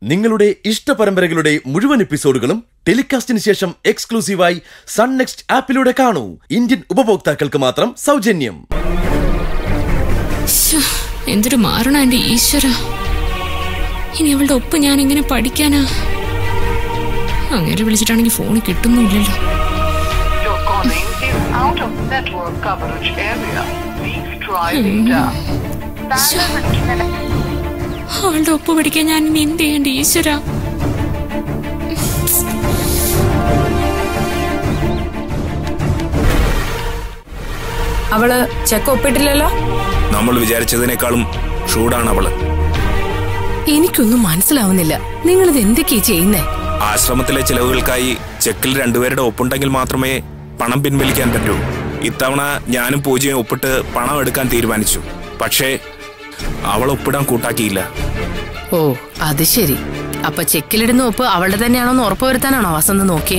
നിങ്ങളുടെ ഇഷ്ട പരമ്പരകളുടെ മുഴുവൻ എപ്പിസോഡുകളും ടെലികാസ്റ്റിന് ശേഷം എക്സ്ക്ലൂസീവായി സൺ നെക്സ്റ്റ് ആപ്പിലൂടെ കാണൂ ഇന്ത്യൻ ഉപഭോക്താക്കൾക്ക് മാത്രം സൗജന്യം ശ്ശോ, എന്തൊരു മാറണ എന്റെ ഈശ്വര ഇനി അവളുടെ ഒപ്പ് ഞാൻ എങ്ങനെ പഠിക്കാനാ അങ്ങനെ വിളിച്ചിട്ടാണെങ്കിൽ ഫോണിൽ കിട്ടുന്നുമില്ലല്ലോ Your calling is out of network coverage area. Please try later. അവളുടെ ഒപ്പ് പഠിക്കാൻ ഞാൻ ഇനി എന്ത് ചെയ്യണ്ട ഈശ്വര അവള് ചെക്ക് ഒപ്പിട്ടില്ലല്ലോ നമ്മൾ വിചാരിച്ചതിനേക്കാളും ഷൂടാണ് അവള് എനിക്കൊന്നും മനസ്സിലാവുന്നില്ല നിങ്ങളിത് എന്തൊക്കെയാ ചെയ്യുന്നേ ആശ്രമത്തിലെ ചിലവുകൾക്കായി ചെക്കിൽ രണ്ടുപേരുടെ ഒപ്പുണ്ടെങ്കിൽ മാത്രമേ പണം പിൻവലിക്കാൻ പറ്റൂ ഇത്തവണ ഞാനും പൂജയും ഒപ്പിട്ട് പണം എടുക്കാൻ തീരുമാനിച്ചു പക്ഷേ അവൾ ഒപ്പിടാൻ കൂട്ടാക്കിയില്ല ഓ അത് ശരി അപ്പൊ ചെക്കിലിടുന്ന ഒപ്പ് അവളുടെ തന്നെയാണോന്ന് ഉറപ്പുവരുത്താനാണോ വസന്ത് നോക്കിയേ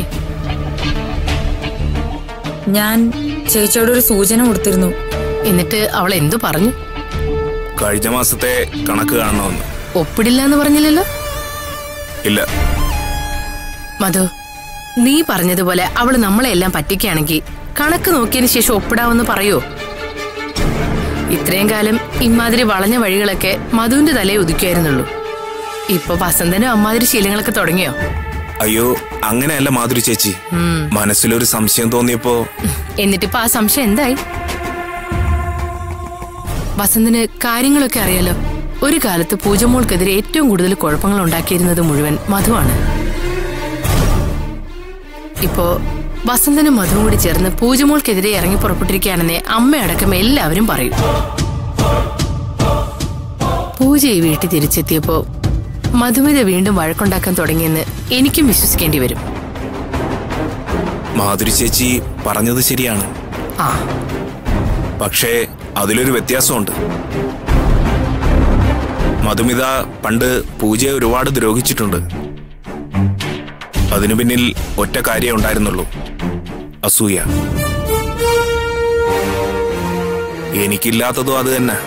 ഞാൻ ചേച്ചിയോട് ഒരു സൂചന കൊടുത്തിരുന്നു എന്നിട്ട് അവൾ എന്തു പറഞ്ഞു കഴിഞ്ഞ മാസത്തെ കണക്ക് കാണണമെന്ന് ഒപ്പിടില്ല എന്ന് പറഞ്ഞില്ലല്ലോ ഇല്ല മധു നീ പറഞ്ഞതുപോലെ അവള് നമ്മളെ എല്ലാം പറ്റിക്കുകയാണെങ്കിൽ കണക്ക് നോക്കിയതിന് ശേഷം ഒപ്പിടാവെന്ന് പറയോ ഇത്രയും കാലം ഇമാതിരി വളഞ്ഞ വഴികളൊക്കെ മധുവിന്റെ തലയെ ഒതുക്കുമായിരുന്നുള്ളൂ ഇപ്പൊ വസന്തനും അമ്മാതിരി ശീലങ്ങളൊക്കെ തുടങ്ങിയോ അയ്യോ അങ്ങനെയല്ല മാധുരി ചേച്ചി മനസ്സിലൊരു സംശയം തോന്നിയപ്പോ എന്നിട്ടിപ്പോ ആ സംശയം എന്തായി വസന്തിന് കാര്യങ്ങളൊക്കെ അറിയാലോ ഒരു കാലത്ത് പൂജമോൾക്കെതിരെ ഏറ്റവും കൂടുതൽ കുഴപ്പങ്ങൾ ഉണ്ടാക്കിയിരുന്നത് മുഴുവൻ മധുവാണ് ഇപ്പോ വസന്തനും മധുവും കൂടി ചേർന്ന് പൂജമോൾക്കെതിരെ ഇറങ്ങി പുറപ്പെട്ടിരിക്കുകയാണെന്നേ അമ്മയടക്കം എല്ലാവരും പറയും പൂജ ഈ വീട്ടിൽ തിരിച്ചെത്തിയപ്പോ മധുമിത വീണ്ടും വഴക്കുണ്ടാക്കാൻ തുടങ്ങിയെന്ന് എനിക്കും വിശ്വസിക്കേണ്ടി വരും മാധുരി ചേച്ചി പറഞ്ഞത് ശരിയാണ് ആ പക്ഷേ അതിലൊരു വ്യത്യാസമുണ്ട് മധുമിത പണ്ട് പൂജയെ ഒരുപാട് ദ്രോഹിച്ചിട്ടുണ്ട് അതിനു പിന്നിൽ ഒറ്റ കാര്യമേ ഉണ്ടായിരുന്നുള്ളൂ അസൂയ എനിക്കില്ലാത്തതും അത് തന്നെ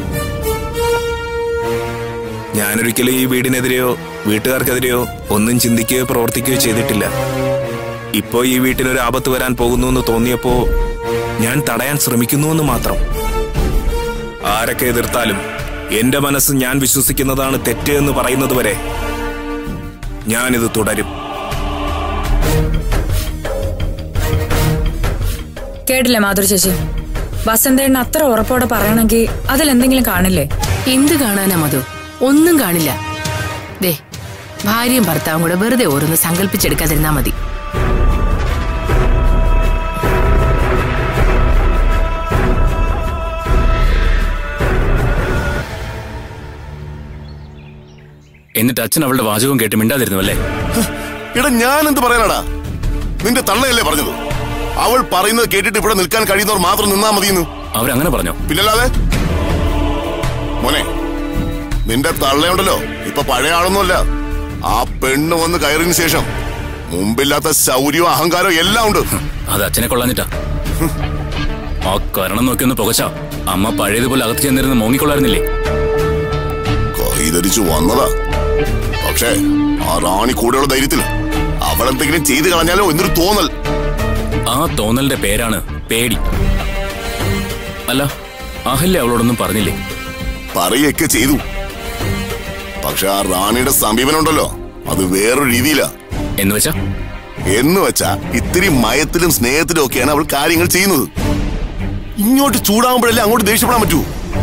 ഞാനൊരിക്കലും ഈ വീടിനെതിരെയോ വീട്ടുകാർക്കെതിരെയോ ഒന്നും ചിന്തിക്കുകയോ പ്രവർത്തിക്കുകയോ ചെയ്തിട്ടില്ല ഇപ്പോ ഈ വീട്ടിനൊരു ആപത്ത് വരാൻ പോകുന്നു എന്ന് തോന്നിയപ്പോ ഞാൻ തടയാൻ ശ്രമിക്കുന്നുവെന്ന് മാത്രം ആരൊക്കെ എതിർത്താലും എന്റെ മനസ്സ് ഞാൻ വിശ്വസിക്കുന്നതാണ് തെറ്റ് എന്ന് പറയുന്നത് വരെ ഞാനിത് തുടരും കേട്ടില്ലേ മാധുരി ചേച്ചി വസന്തേണ്ണ അത്ര ഉറപ്പോടെ പറയണമെങ്കിൽ അതിലെന്തെങ്കിലും കാണില്ലേ എന്ത് കാണാനാ മധു ഒന്നും കാണില്ല ദേ ഭാര്യയും ഭർത്താവും കൂടെ വെറുതെ ഓരോന്ന് സങ്കല്പിച്ചെടുക്കാതിരുന്നാ മതി എന്നിട്ട് അച്ഛൻ അവളുടെ വാചകവും കേട്ട് മിണ്ടാതിരുന്നു അല്ലേ എടാ ഞാൻ എന്ത് പറയാനാടാ നിന്റെ തള്ളയല്ലേ പറഞ്ഞത് അവൾ പറയുന്നത് കേട്ടിട്ട് ഇവിടെ നിൽക്കാൻ കഴിയുന്നവർ മാത്രം നിന്നാ മതിയെന്ന് അവരങ്ങനെ പറഞ്ഞോ പിന്നല്ലാതെ മോനെ നിന്റെ തള്ളയുണ്ടല്ലോ ഇപ്പൊ പഴയ ആളൊന്നുമല്ല ആ പെണ്ണ് വന്ന് കയറിയതിനു ശേഷം മുമ്പില്ലാത്ത ശൗര്യവും അഹങ്കാരവും എല്ലാം ഉണ്ട് അത് അച്ഛനെ കൊള്ളാഞ്ഞിട്ടാ ആ കരണം നോക്കി ഒന്ന് പുകച്ച അമ്മ പഴയതുപോലെ അകത്ത് ചെന്നിരുന്ന് മോങ്ങിക്കൊള്ളായിരുന്നില്ലേ കൈതരിച്ചു വന്നതാ പക്ഷേ ആ റാണി കൂടെയുള്ള ധൈര്യത്തിൽ അവളെന്തെങ്കിലും ചെയ്തു കളഞ്ഞാലോ എന്നൊരു തോന്നൽ ആ തോന്നലിന്റെ പേരാണ് പേടി അല്ല അഹല്യ അവളോടൊന്നും പറഞ്ഞില്ലേ പറയുകയൊക്കെ ചെയ്തു പക്ഷെ ആ റാണിയുടെ സമീപനം ഉണ്ടല്ലോ അത് വേറൊരു രീതിയിലാ എന്ന് വെച്ചാ എന്ന് വെച്ചാ ഇത്തിരി മയത്തിലും സ്നേഹത്തിലും ഒക്കെയാണ് അവൾ കാര്യങ്ങൾ ചെയ്യുന്നത് ഇങ്ങോട്ട് ചൂടാകുമ്പോഴല്ലേ അങ്ങോട്ട് ദേഷ്യപ്പെടാൻ പറ്റൂ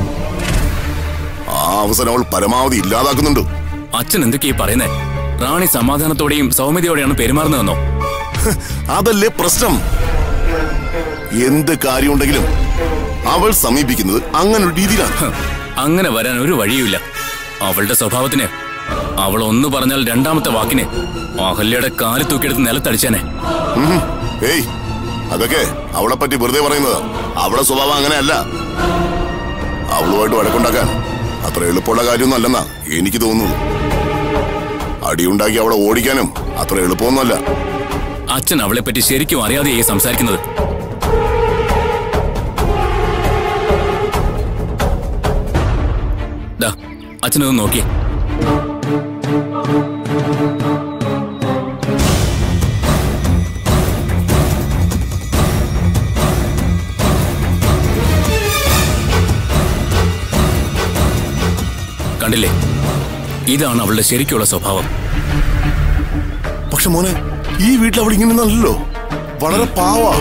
ആ അവസരം അവൾ പരമാവധി ഇല്ലാതാക്കുന്നുണ്ട് അച്ഛൻ എന്തൊക്കെയാ ഈ പറയുന്നേ റാണി സമാധാനത്തോടെയും സൗമ്യതയോടെയാണ് പെരുമാറുന്നതെന്നോ അതല്ലേ പ്രശ്നം എന്ത് കാര്യമുണ്ടെങ്കിലും അവൾ സമീപിക്കുന്നത് അങ്ങനെ ഒരു രീതിയിലാണ് ഹ്, അങ്ങനെ വരാൻ ഒരു വഴിയുമില്ല അവളുടെ സ്വഭാവത്തിന് അവൾ ഒന്ന് പറഞ്ഞാൽ രണ്ടാമത്തെ വാക്കിന് അഹല്യയുടെ കാല് തൂക്കിയെടുത്ത് നിലത്തടിച്ചേനെ ഉം. ഏയ് അതൊക്കെ അവളെ പറ്റി വെറുതെ പറയുന്നത് അവളെ സ്വഭാവം അങ്ങനെയല്ല അവളുമായിട്ട് വഴക്കുണ്ടാക്കാൻ അത്ര എളുപ്പമുള്ള കാര്യമൊന്നും അല്ലെന്നാ എനിക്ക് തോന്നുന്നത് അടിയുണ്ടാക്കി അവളെ ഓടിക്കാനും അത്ര എളുപ്പമൊന്നുമല്ല അച്ഛൻ അവളെ പറ്റി ശരിക്കും അറിയാതെയായി സംസാരിക്കുന്നത് ദാ, അച്ഛനൊന്ന് നോക്കിയേ ഇതാണ് അവളുടെ ശരിക്കുള്ള സ്വഭാവം പക്ഷെ മോനെ ഈ വീട്ടിൽ അവൾ ഇങ്ങനെയൊന്നല്ലോ വളരെ പാവാ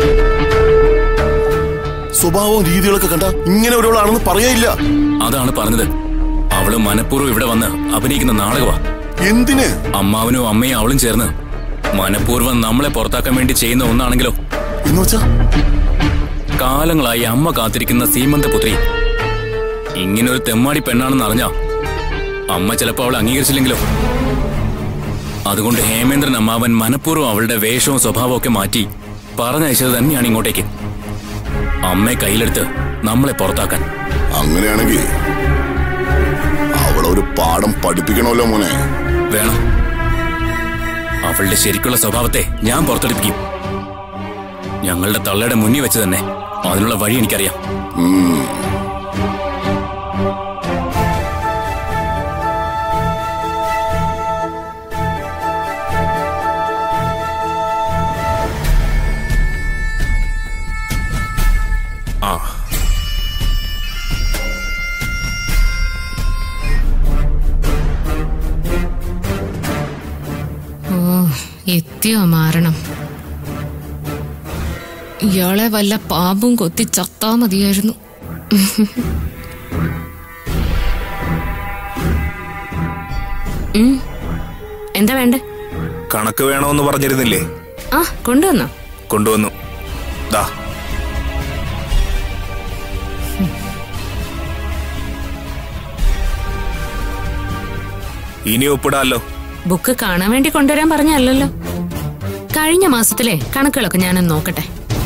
സ്വഭാവവും രീതികളൊക്കെ കണ്ട ഇങ്ങനെ ഒരാളാണെന്ന് പറയയില്ല അതാണ് പറഞ്ഞത് അവള് മനഃപൂർവ്വം ഇവിടെ വന്ന് അഭിനയിക്കുന്ന നാടകമാ എന്തിന് അമ്മാവനും അമ്മയും അവളും ചേർന്ന് മനഃപൂർവ്വം നമ്മളെ പുറത്താക്കാൻ വേണ്ടി ചെയ്യുന്ന ഒന്നാണെങ്കിലോ എന്ന് വെച്ചാ കാലങ്ങളായി അമ്മ കാത്തിരിക്കുന്ന സീമന്തപുത്രി ഇങ്ങനൊരു തെമ്മാടി പെണ്ണാണെന്ന് അറിഞ്ഞ അമ്മ ചിലപ്പോൾ അവൾ അംഗീകരിച്ചില്ലെങ്കിലോ അതുകൊണ്ട് ഹേമേന്ദ്രൻ അമ്മാവൻ മനഃപൂർവ്വം അവളുടെ വേഷവും സ്വഭാവവും ഒക്കെ മാറ്റി പറഞ്ഞയച്ചത് തന്നെയാണ് ഇങ്ങോട്ടേക്ക് അമ്മയെ കയ്യിലെടുത്ത് നമ്മളെ പുറത്താക്കാൻ അങ്ങനെയാണെങ്കിൽ അവളെ ഒരു പാഠം പഠിപ്പിക്കണമല്ലോ മോനെ വേണം അവളുടെ ശരിക്കുള്ള സ്വഭാവത്തെ ഞാൻ പുറത്തെടുപ്പിക്കും ഞങ്ങളുടെ തള്ളയുടെ മുന്നിൽ വെച്ച് തന്നെ അതിനുള്ള വഴി എനിക്കറിയാം ആ ഓ എത്തിയോ മാറണം ഇയാളെ വല്ല പാമ്പും കൊത്തി ചത്താ മതിയായിരുന്നു ഉം. എന്താ വേണ്ടേ കണക്ക് വേണമെന്ന് പറഞ്ഞിരുന്നില്ലേ ആ കൊണ്ടുവന്നോ കൊണ്ടുവന്നു ദാ ഇനി ഒപ്പിടാലോ ബുക്ക് കാണാൻ വേണ്ടി കൊണ്ടുവരാൻ പറഞ്ഞല്ലോ കഴിഞ്ഞ മാസത്തിലെ കണക്കുകളൊക്കെ ഞാനൊന്ന് നോക്കട്ടെ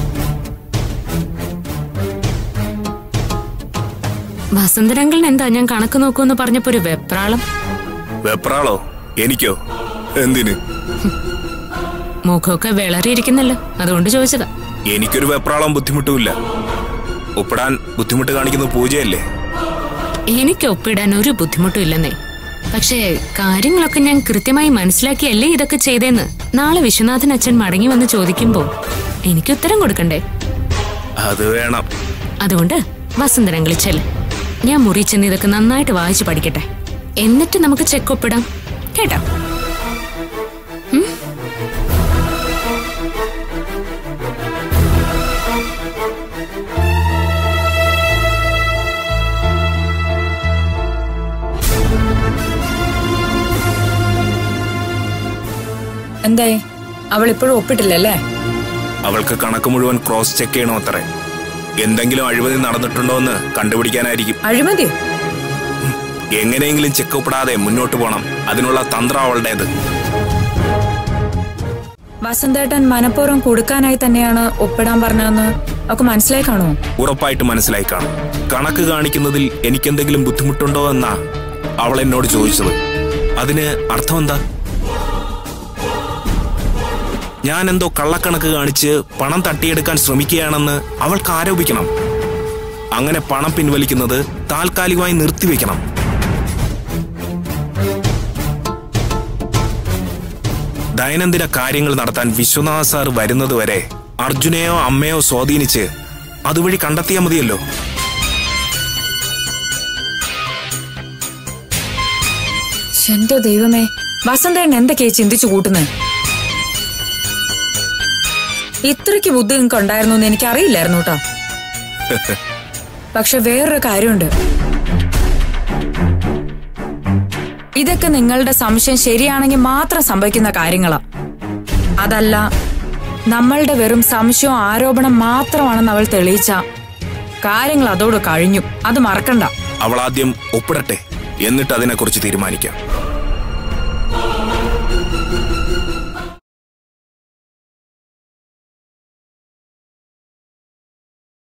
വസന്തരംഗളിന് എന്താ ഞാൻ കണക്ക് നോക്കൂന്ന് പറഞ്ഞപ്പോ ഒരു വെപ്രാളം വെപ്രാളോ എനിക്കോ എന്തിന് മുഖമൊക്കെ വിളറിയിരിക്കുന്നല്ലോ അതുകൊണ്ട് ചോദിച്ചതാ എനിക്കൊരു വെപ്രാളം ബുദ്ധിമുട്ടുമില്ല ഒപ്പിടാൻ ബുദ്ധിമുട്ട് കാണിക്കുന്ന പൂജയല്ലേ എനിക്ക് ഒപ്പിടാൻ ഒരു ബുദ്ധിമുട്ടും ഇല്ലെന്നേ പക്ഷേ കാര്യങ്ങളൊക്കെ ഞാൻ കൃത്യമായി മനസ്സിലാക്കിയല്ലേ ഇതൊക്കെ ചെയ്തേന്ന് നാളെ വിശ്വനാഥൻ അച്ഛൻ മടങ്ങി വന്ന് ചോദിക്കുമ്പോ എനിക്ക് ഉത്തരം കൊടുക്കണ്ടേ അത് വേണം അതുകൊണ്ട് വസന്തരംഗളി ചെല്ല് ഞാൻ മുറി ചെന്ന് ഇതൊക്കെ നന്നായിട്ട് വായിച്ചു പഠിക്കട്ടെ എന്നിട്ട് നമുക്ക് ചെക്ക് ഒപ്പിടാം കേട്ടോ എന്തായി അവൾ ഇപ്പോഴും ഒപ്പിട്ടില്ലല്ലേ അവൾക്ക് കണക്ക് മുഴുവൻ ക്രോസ് ചെക്ക് ചെയ്യണോ അത്രേ എന്തെങ്കിലും അഴിമതി നടന്നിട്ടുണ്ടോ എന്ന് കണ്ടുപിടിക്കാനായിരിക്കും അഴിമതി എങ്ങനെയെങ്കിലും ചെക്ക് ഒപ്പിടാതെ മുന്നോട്ട് പോണം അതിനുള്ള തന്ത്രം അവളുടേത് വസന്തേട്ടൻ മനഃപൂർവ്വം കൊടുക്കാനായി തന്നെയാണ് ഒപ്പിടാൻ പറഞ്ഞതെന്ന് ഒക്കെ മനസ്സിലായി കാണുമോ ഉറപ്പായിട്ട് മനസ്സിലായി കാണും കണക്ക് കാണിക്കുന്നതിൽ എനിക്കെന്തെങ്കിലും ബുദ്ധിമുട്ടുണ്ടോ എന്നാ അവൾ എന്നോട് ചോദിച്ചത് അതിന് അർത്ഥം എന്താ ഞാൻ എന്തോ കള്ളക്കണക്ക് കാണിച്ച് പണം തട്ടിയെടുക്കാൻ ശ്രമിക്കുകയാണെന്ന് അവൾക്ക് ആരോപിക്കണം അങ്ങനെ പണം പിൻവലിക്കുന്നത് താൽക്കാലികമായി നിർത്തിവെക്കണം ദൈനംദിന കാര്യങ്ങൾ നടത്താൻ വിശ്വനാഥ് സാർ വരുന്നതുവരെ അർജുനെയോ അമ്മയോ സ്വാധീനിച്ച് അതുവഴി കണ്ടെത്തിയാൽ മതിയല്ലോ എന്റെ ദൈവമേ വസന്തേട്ടൻ എന്തൊക്കെയാ ചിന്തിച്ചു കൂട്ടുന്നത് ഇത്രയ്ക്ക് ബുദ്ധി നിങ്ങൾക്ക് ഉണ്ടായിരുന്നു എന്ന് എനിക്ക് അറിയില്ലായിരുന്നു കേട്ടോ പക്ഷെ വേറൊരു കാര്യമുണ്ട് ഇതൊക്കെ നിങ്ങളുടെ സംശയം ശരിയാണെങ്കിൽ മാത്രം സംഭവിക്കുന്ന കാര്യങ്ങളാ അതല്ല നമ്മളുടെ വെറും സംശയവും ആരോപണം മാത്രമാണെന്ന് അവൾ തെളിയിച്ച കാര്യങ്ങൾ അതോട് കഴിഞ്ഞു അത് മറക്കണ്ട അവൾ ആദ്യം ഒപ്പിടട്ടെ എന്നിട്ട് അതിനെക്കുറിച്ച് തീരുമാനിക്കാം